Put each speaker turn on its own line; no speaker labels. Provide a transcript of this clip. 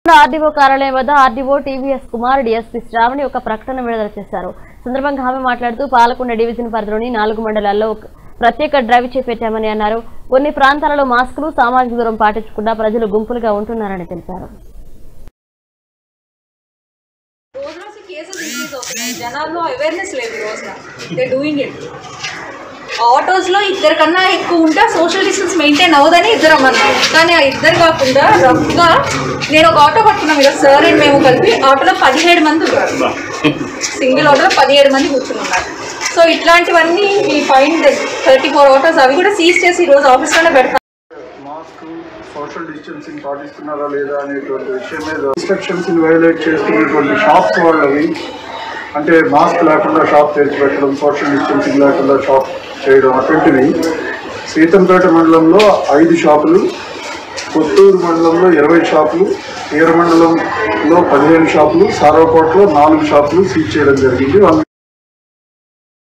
RDO కార్యాలయం వద్ద RDO TVS Kumar DSP Shravani ఒక ప్రకటన విడుదల చేశారు సందర్భంగా ఆమె మాట్లాడుతూ పాలకొండ డివిజన్ పరిధిలోని నాలుగు మండలాల్లో ఒక ప్రత్యేక డ్రైవ్ చేపట్టామని అన్నారు కొన్ని ప్రాంతాలలో మాస్కులు సామాజిక దూరం పాటించకుండా ప్రజలు గుంపులుగా ఉంటున్నారని తెలిపారు
రోజు రోజు కేసెస్ ఇంక్రీజ్ అవుతున్నాయి జనాల్లో అవేర్నెస్ లేదు ఈ రోజున దే డూయింగ్ ఇట్ ఆటోస్లో ఇద్దరు కన్నా ఎక్కువ ఉంటే సోషల్ డిస్టెన్స్ మెయింటైన్ అవ్వదని ఇద్దరు అమ్మన్నారు కానీ ఆ ఇద్దరు కాకుండా రఫ్గా నేను ఒక ఆటో పట్టుకున్నాం మీరు సార్ అండ్ మేము కలిపి ఆటోలో పదిహేడు మంది ఉన్నారు సింగిల్ ఆటోలో పదిహేడు మంది కూర్చుని ఉన్నారు సో ఇట్లాంటివన్నీ ఈ ఫైన్ థర్టీ ఫోర్ ఆటోస్ అవి కూడా సీజ్ చేసి ఈరోజు ఆఫీస్లోనే పెడతాం
మాస్క్ సోషల్ డిస్టెన్సింగ్ పాటిస్తున్నారా లేదా అనేటువంటి విషయం మీద ఇన్స్ట్రక్షన్స్ వైలేట్ చేస్తున్నటువంటి షాప్స్ వాళ్ళవి అంటే మాస్క్ లేకుండా షాప్ తెరిచి పెట్టడం సోషల్ డిస్టెన్సింగ్ లేకుండా షాప్ చేయడం అటువంటివి సీతంపేట మండలంలో ఐదు షాపులు కొత్తూరు మండలంలో ఇరవై షాపులు ఈర మండలంలో పదిహేను షాపులు సారవకోటలో నాలుగు షాపులు సీజ్ చేయడం జరిగింది వాళ్ళు